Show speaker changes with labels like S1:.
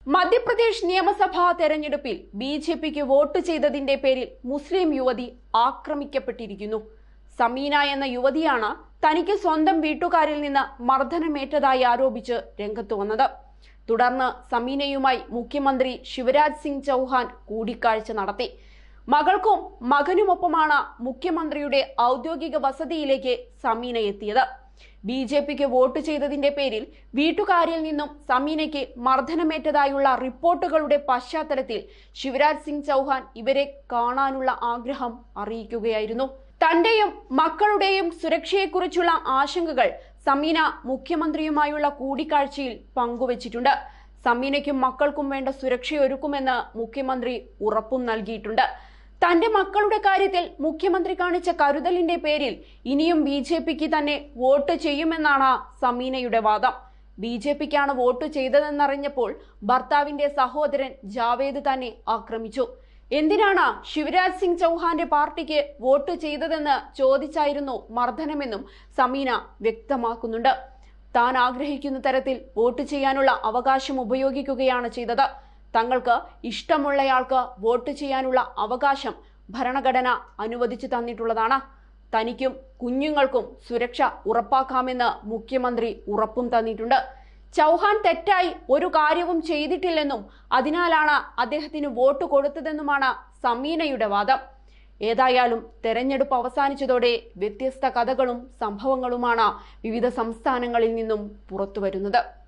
S1: മധ്യപ്രദേശ് നിയമസഭാ തെരഞ്ഞെടുപ്പിൽ B J പിക്ക് vote ചെയ്തതിന്റെ പേരിൽ മുസ്ലിം യുവതി ആക്രമിക്കപ്പെട്ടിരിക്കുന്നു സമീന എന്ന യുവതിയാണ് തനിക്ക് സ്വന്തം വീട്ടുകാരിൽ നിന്ന് മർദ്ദനമേറ്റതായി ആരോപിച്ച് രംഗത്ത് വന്നത് തുടർന്ന് സമീനയുമായി മുഖ്യമന്ത്രി ശിവരാജ് സിംഗ് ചൗഹാൻ കൂടിക്കാഴ്ച നടത്തി മകൾക്കും മകനുമൊപ്പമാണ് മുഖ്യമന്ത്രിയുടെ ഔദ്യോഗിക വസതിയിലേക്ക് സമീന എത്തിയത് ബി ജെ പിക്ക് വോട്ട് ചെയ്തതിന്റെ പേരിൽ വീട്ടുകാരിൽ നിന്നും സമീനയ്ക്ക് മർദ്ദനമേറ്റതായുള്ള റിപ്പോർട്ടുകളുടെ പശ്ചാത്തലത്തിൽ ശിവരാജ് സിംഗ് ചൗഹാൻ ഇവരെ കാണാനുള്ള ആഗ്രഹം അറിയിക്കുകയായിരുന്നു തന്റെയും മക്കളുടെയും സുരക്ഷയെക്കുറിച്ചുള്ള ആശങ്കകൾ സമീന മുഖ്യമന്ത്രിയുമായുള്ള കൂടിക്കാഴ്ചയിൽ പങ്കുവച്ചിട്ടുണ്ട് സമീനയ്ക്കും മക്കൾക്കും വേണ്ട സുരക്ഷയൊരുക്കുമെന്ന് മുഖ്യമന്ത്രി ഉറപ്പും നൽകിയിട്ടുണ്ട് തന്റെ മക്കളുടെ കാര്യത്തിൽ മുഖ്യമന്ത്രി കാണിച്ച കരുതലിന്റെ പേരിൽ ഇനിയും ബി ജെ പിക്ക് തന്നെ വോട്ട് ചെയ്യുമെന്നാണ് സമീനയുടെ വാദം ബി ജെ പിക്കാണ് വോട്ട് ചെയ്തതെന്നറിഞ്ഞപ്പോൾ ഭർത്താവിന്റെ സഹോദരൻ ജാവേദ് തന്നെ ആക്രമിച്ചു എന്തിനാണ് ശിവരാജ് സിംഗ് ചൗഹാന്റെ പാർട്ടിക്ക് വോട്ട് ചെയ്തതെന്ന് ചോദിച്ചായിരുന്നു മർദ്ദനമെന്നും സമീന വ്യക്തമാക്കുന്നുണ്ട് താൻ ആഗ്രഹിക്കുന്ന തരത്തിൽ വോട്ട് ചെയ്യാനുള്ള അവകാശം ഉപയോഗിക്കുകയാണ് ചെയ്തത് തങ്ങൾക്ക് ഇഷ്ടമുള്ളയാൾക്ക് വോട്ട് ചെയ്യാനുള്ള അവകാശം ഭരണഘടന അനുവദിച്ചു തന്നിട്ടുള്ളതാണ് തനിക്കും കുഞ്ഞുങ്ങൾക്കും സുരക്ഷ ഉറപ്പാക്കാമെന്ന് മുഖ്യമന്ത്രി ഉറപ്പും തന്നിട്ടുണ്ട് ചൗഹാൻ തെറ്റായി ഒരു കാര്യവും ചെയ്തിട്ടില്ലെന്നും അതിനാലാണ് അദ്ദേഹത്തിന് വോട്ട് കൊടുത്തതെന്നുമാണ് സമീനയുടെ വാദം ഏതായാലും തെരഞ്ഞെടുപ്പ് അവസാനിച്ചതോടെ വ്യത്യസ്ത കഥകളും സംഭവങ്ങളുമാണ് വിവിധ സംസ്ഥാനങ്ങളിൽ നിന്നും പുറത്തുവരുന്നത്